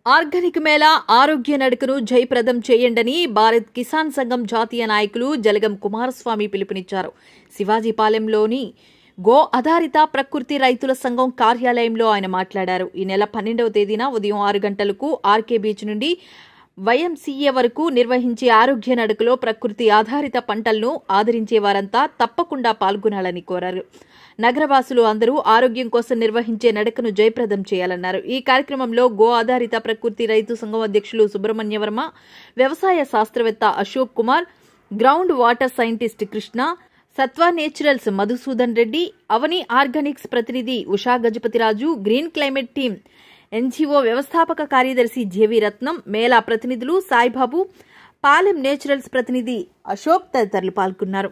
organic Mela ఆరోగ్య నడకను జయప్రదం చేయండని భారత్ కిసాన్ సంఘం జాతీయ నాయకులు జలగం కుమారస్వామి పిలుపునిచ్చారు శివాజీపాలెంలోని గో ఆధారిత ప్రకృతి రైతుల సంఘం కార్యాలయంలో ఆయన మాట్లాడారు ఈ నెల పన్నెండవ తేదీన ఉదయం ఆరు గంటలకు ఆర్కే బీచ్ నుండి వైఎంసీఏ వరకు నిర్వహించే ఆరోగ్య నడకలో ప్రకృతి ఆధారిత పంటలను ఆదరించే వారంతా తప్పకుండా పాల్గొనాలని కోరారు నగరవాసులు అందరూ ఆరోగ్యం కోసం నిర్వహించే నడకను జయప్రదం చేయాలన్నారు ఈ కార్యక్రమంలో గో ఆధారిత ప్రకృతి రైతు సంఘం అధ్యక్షులు సుబ్రహ్మణ్య వర్మ వ్యవసాయ శాస్త్రవేత్త Ashok Kumar ground water scientist Krishna Satva Naturals Madhusudan Reddy Avani Organics ప్రతినిధి Usha Gajapathiraju Green Climate Team NGO వ్యవస్థాపక కార్యదర్శి జేవి రత్నం మేళా ప్రతినిధులు సాయిబాబు పాలెం నేచురల్స్ ప్రతినిధి అశోక్ తదితరులు పాల్గొన్నారు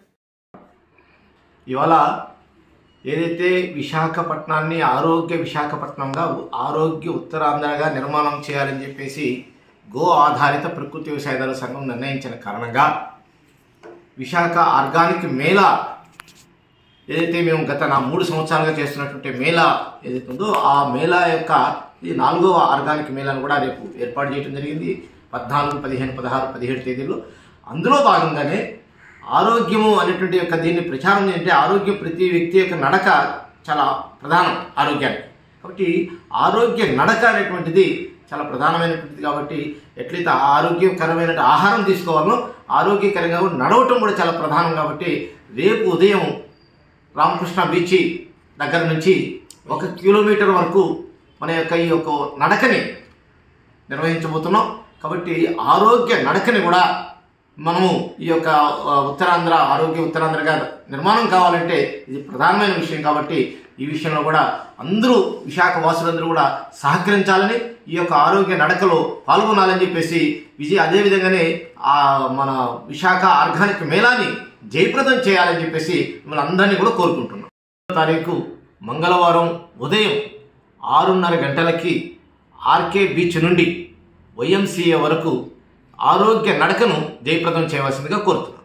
ఇవాళ ఏదైతే విశాఖపట్నాన్ని ఆరోగ్య విశాఖపట్నంగా ఆరోగ్య ఉత్తరాంధ్రగా నిర్మాణం చేయాలని చెప్పేసి గో ఆధారిత ప్రకృతి వ్యవసాయదారుల సంఘం నిర్ణయించిన కారణంగా విశాఖ ఆర్గానిక్ మేళా ఏదైతే మేము గత నా మూడు సంవత్సరాలుగా చేస్తున్నటువంటి మేళా ఏదైతే ఉందో ఆ మేళా యొక్క ఇది నాలుగవ ఆర్గానిక్ మేళాను కూడా రేపు ఏర్పాటు చేయడం జరిగింది పద్నాలుగు పదిహేను పదహారు పదిహేడు తేదీలు అందులో భాగంగానే ఆరోగ్యము అనేటువంటి యొక్క దీన్ని ప్రచారం అంటే ఆరోగ్యం ప్రతి వ్యక్తి యొక్క నడక చాలా ప్రధానం ఆరోగ్యానికి కాబట్టి ఆరోగ్య నడక అనేటువంటిది చాలా ప్రధానమైనటువంటిది కాబట్టి ఎట్లయితే ఆరోగ్యకరమైన ఆహారం తీసుకోవాలో ఆరోగ్యకరంగా కూడా నడవటం కూడా చాలా ప్రధానం కాబట్టి రేపు ఉదయం రామకృష్ణ బీచ్ దగ్గర నుంచి ఒక కిలోమీటర్ వరకు మన యొక్క ఈ యొక్క నడకని నిర్వహించబోతున్నాం కాబట్టి ఆరోగ్య నడకని కూడా మనము ఈ యొక్క ఆ, ఉత్తరాంధ్ర ఆరోగ్య ఉత్తరాంధ్రగా నిర్మాణం కావాలంటే ఇది ప్రధానమైన విషయం కాబట్టి ఈ విషయంలో కూడా అందరూ విశాఖ వాసులందరూ కూడా సహకరించాలని ఈ యొక్క ఆరోగ్య నడకలో పాల్గొనాలని చెప్పేసి విజయ్ అదేవిధంగానే ఆ మన విశాఖ ఆర్గానిక్ మేళాని జయప్రదం చేయాలని చెప్పేసి మిమ్మల్ని అందరినీ కూడా కోరుకుంటున్నాం తారీఖు మంగళవారం ఉదయం ఆరున్నర గంటలకి ఆర్కే బీచ్ నుండి వైఎంసీఏ వరకు ఆరోగ్య నడకను జయప్రదం చేయవలసిందిగా కోరుతున్నాను